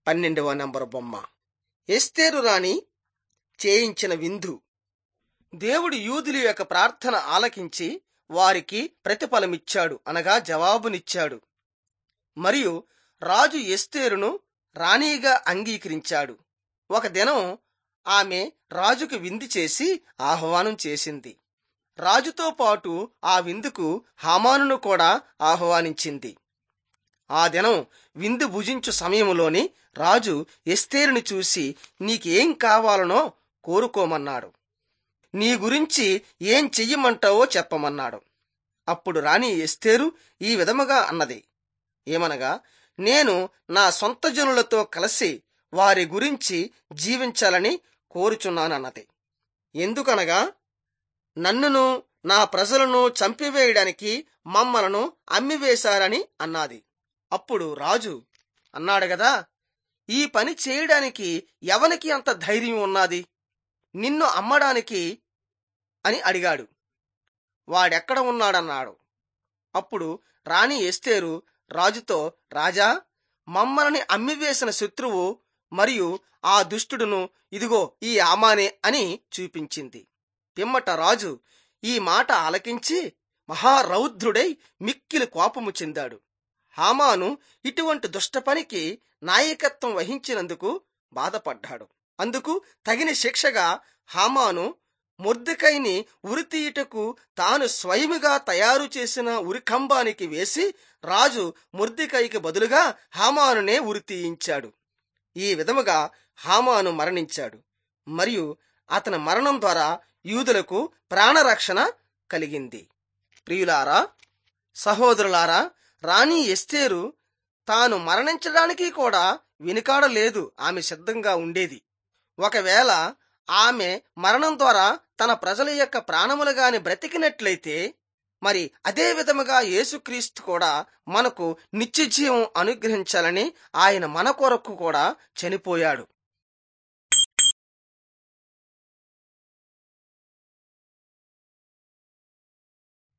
పన్నెండవ నంబరు బొమ్మ ఎస్తేరు రాణి చేయించిన విందు దేవుడు యూదుల యొక్క ప్రార్థన ఆలకించి వారికి ప్రతిఫలమిచ్చాడు అనగా జవాబునిచ్చాడు మరియు రాజు ఎస్తేరును రాణిగా అంగీకరించాడు ఒక దినం ఆమె రాజుకు విందు చేసి ఆహ్వానం చేసింది రాజుతో పాటు ఆ విందుకు హామానును కూడా ఆహ్వానించింది ఆ దినం విందు భుజించు సమయంలోని రాజు ఎస్తేరుని చూసి నీకేం కావాలనో కోరుకోమన్నాడు నీ గురించి ఏం చెయ్యమంటావో చెప్పమన్నాడు అప్పుడు రాణి ఎస్తేరు ఈ విధముగా అన్నది ఏమనగా నేను నా సొంత జనులతో కలిసి వారి గురించి జీవించాలని కోరుచున్నానన్నది ఎందుకనగా నన్నును నా ప్రజలను చంపివేయడానికి మమ్మలను అమ్మివేశారని అన్నది అప్పుడు రాజు అన్నాడు గదా ఈ పని చేయడానికి ఎవనికి అంత ధైర్యం ఉన్నది నిన్ను అమ్మడానికి అని అడిగాడు వాడెక్కడ ఉన్నాడన్నాడు అప్పుడు రాణి ఎస్తేరు రాజుతో రాజా మమ్మల్ని అమ్మివేసిన శత్రువు మరియు ఆ దుష్టుడును ఇదిగో ఈ ఆమానే అని చూపించింది పిమ్మట రాజు ఈ మాట ఆలకించి మహారౌద్రుడై మిక్కిలి కోపము చెందాడు హామాను ఇటువంటి దుష్ట పనికి నాయకత్వం వహించినందుకు బాధపడ్డాడు అందుకు తగిన శిక్షగా హామాను మొర్దెకైని ఉరితీయుటకు తాను స్వయముగా తయారు చేసిన ఉరికంబానికి వేసి రాజు మొర్దెకైకి బదులుగా హామానునే ఉరితీయించాడు ఈ విధముగా హామాను మరణించాడు మరియు అతని మరణం ద్వారా యూదులకు ప్రాణరక్షణ కలిగింది ప్రియులారా సహోదరులారా రాణి ఎస్తేరు తాను మరణించడానికి కూడా వెనుకాడలేదు ఆమె సిద్ధంగా ఉండేది ఒకవేళ ఆమె మరణం ద్వారా తన ప్రజల యొక్క ప్రాణములు గాని బ్రతికినట్లయితే మరి అదే విధముగా యేసుక్రీస్తు కూడా మనకు నిత్య జీవం అనుగ్రహించాలని ఆయన మన కొరకు కూడా చనిపోయాడు